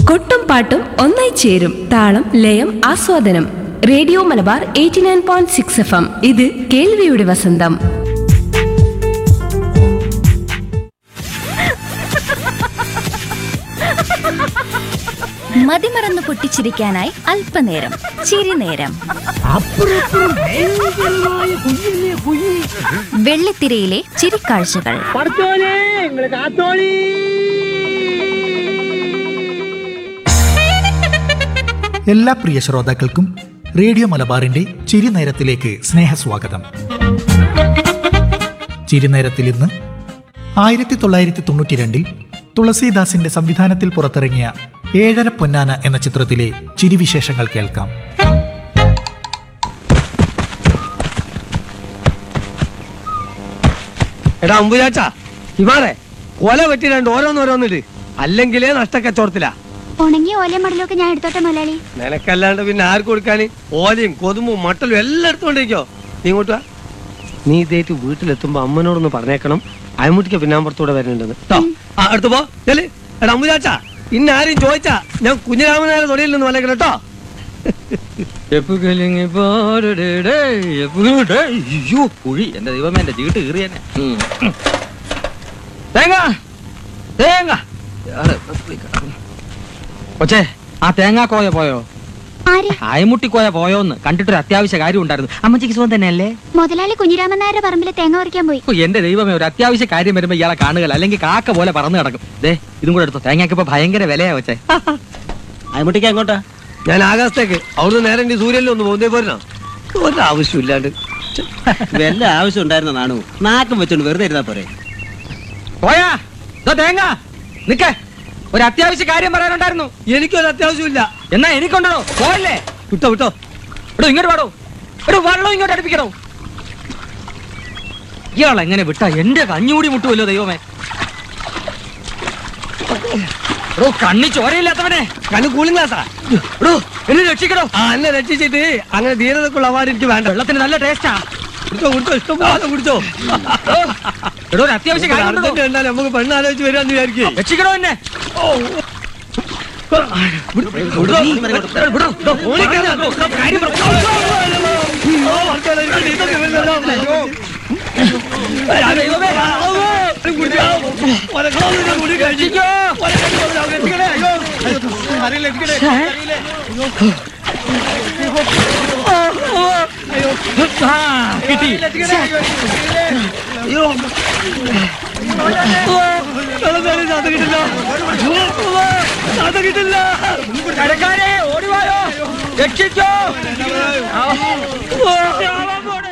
കൊട്ടും പാട്ടും ഒന്നായി ചേരും താളം ലയം ആസ്വാദനം radio Malabar eighty nine point six F M ഇത് കേൾവിയുടെ വസന്തം മതിമറന്ന് പൊട്ടിച്ചിരിക്കാനായി അല്പനേരം ചിരിനേരം വെള്ളിത്തിരയിലെ ചിരിക്കാഴ്ചകൾ പഠിച്ചോനെ നിങ്ങള് കാത്തോളി എല്ലാ പ്രിയ ശ്രോതാക്കൾക്കും റേഡിയോ മലബാറിന്റെ ചിരിനേരത്തിലേക്ക് സ്നേഹസ്വാഗതം ചിരിനേരത്തിൽ ഇന്ന് ആയിരത്തി തൊള്ളായിരത്തി തൊണ്ണൂറ്റി രണ്ടിൽ തുളസീദാസിന്റെ സംവിധാനത്തിൽ പുറത്തിറങ്ങിയ ഏഴര പൊന്നാന എന്ന ചിത്രത്തിലെ ചിരിവിശേഷങ്ങൾ കേൾക്കാം എടാ അമ്പുചാച്ചാ ഇമാറെ കൊല വെട്ടി രണ്ട് ഓരോന്നോരോന്നിട്ട് അല്ലെങ്കിലേ നഷ്ടക്കച്ചവടത്തിലാ ഉണങ്ങിയ ഓലയും മടലൊക്കെ ഞാൻ എടുത്തോട്ടെ മുതലാളി നിനക്കല്ലാണ്ട് പിന്നെ ആർക്ക് കൊടുക്കാന് ഓലയും കൊതുമ്പും മട്ടലും എല്ലാം എടുത്തോണ്ടിരിക്കോ നീ ഇങ്ങോട്ട് വാ നീ ഇതേറ്റ് വീട്ടിലെത്തുമ്പോ അമ്മനോടൊന്ന് പറഞ്ഞേക്കണം അയമുട്ടിക്ക് പിന്നാമ്പുറത്തൂടെ വരുന്നുണ്ടെന്ന് ട്ടോ. ആ അടുത്ത് പോ ചെല് എടാ അമ്പുചാച്ചാ ഇന്ന ആരും ചോദിച്ചാ ഞാൻ കുഞ്ഞിരാമനാരെ തൊടിയിൽ നിന്ന് വന്നേക്കണം കേട്ടോ അയ്യോ കുഴി എന്റെ ദൈവമേ എന്റെ ചീട്ട് കീറിയന്നെ തേങ്ങ തേങ്ങ കൊച്ചേ ആ തേങ്ങാക്കോയ പോയോ ആര് ആയമുട്ടിക്കോയ പോയോന്ന് കണ്ടിട്ടൊരു അത്യാവശ്യ കാര്യം ഉണ്ടായിരുന്നു അമ്മച്ചിക്ക് സുഖം തന്നെയല്ലേ മുതലാളി കുഞ്ഞിരാമൻ നായരുടെ പറമ്പിൽ തേങ്ങ പറിക്കാൻ പോയി ഓ, എന്റെ ദൈവമേ ഒരു അത്യാവശ്യ കാര്യം വരുമ്പോ ഇയാളെ കാണുക അല്ലെങ്കിൽ കാക്ക പോലെ പറന്നു കിടക്കും ദേ ഇതും കൂടെ എടുത്തോ തേങ്ങയ്ക്ക് ഇപ്പൊ ഭയങ്കര വിലയാ വെച്ചേ അയമുട്ടിക്ക് എങ്ങോട്ടാ ഞാൻ ആകാശത്തേക്ക് അവിടുന്ന് നേരെ ഇനി സൂര്യനിൽ ഒന്ന് പോകുന്നേ പോരണോ ഒരാവശ്യമില്ലാണ്ട് വല്ല ആവശ്യം ഉണ്ടായിരുന്ന നാണു നാക്കം വെച്ചോണ്ട് വെറുതെ ഇരുന്നാ പോരെ പോയാ ദോ തേങ്ങ നിക്കേ ഒരു അത്യാവശ്യ കാര്യം പറയാനുണ്ടായിരുന്നു എനിക്കൊരു അത്യാവശ്യമില്ല എന്നാ എനിക്കുണ്ടോ പോയല്ലേ വിട്ടോ വിട്ടോ എടോ ഇങ്ങോട്ട് പാടോ എടോ വെള്ളം ഇങ്ങോട്ട് അടുപ്പിക്കണോ ഇയാൾ എങ്ങനെ വിട്ടാ എന്റെ കഞ്ഞൂടി മുട്ടുമല്ലോ ദൈവമേ എടോ കണ്ണി ചോരയില്ലാത്തവനെ കണ്ണു കൂളിംഗ് ഗ്ലാസാ എടോ എന്നെ രക്ഷിക്കണോ ആ എന്നെ രക്ഷിച്ചിട്ട് അങ്ങനെ ധീരതക്കുള്ള അവാർഡ് എനിക്ക് വേണ്ട വെള്ളത്തിന് നല്ല ടേസ്റ്റാ കുടിച്ചോ കുടിച്ചോ ഇഷ്ടം പോലെ കുടിച്ചോ എടോ ഒരു അത്യാവശ്യ കാര്യം ഉണ്ടോ? അർജന്റ് കണ്ടാൽ നമുക്ക് പെണ്ണ് ആലോചിച്ച് വരാന്ന് വിചാരിക്കേ രക്ഷിക്കണോ എന്നെ ആ, കിട്ടി കിട്ടില്ല കടക്കാരെ ഓടിവായോ രക്ഷിച്ചോ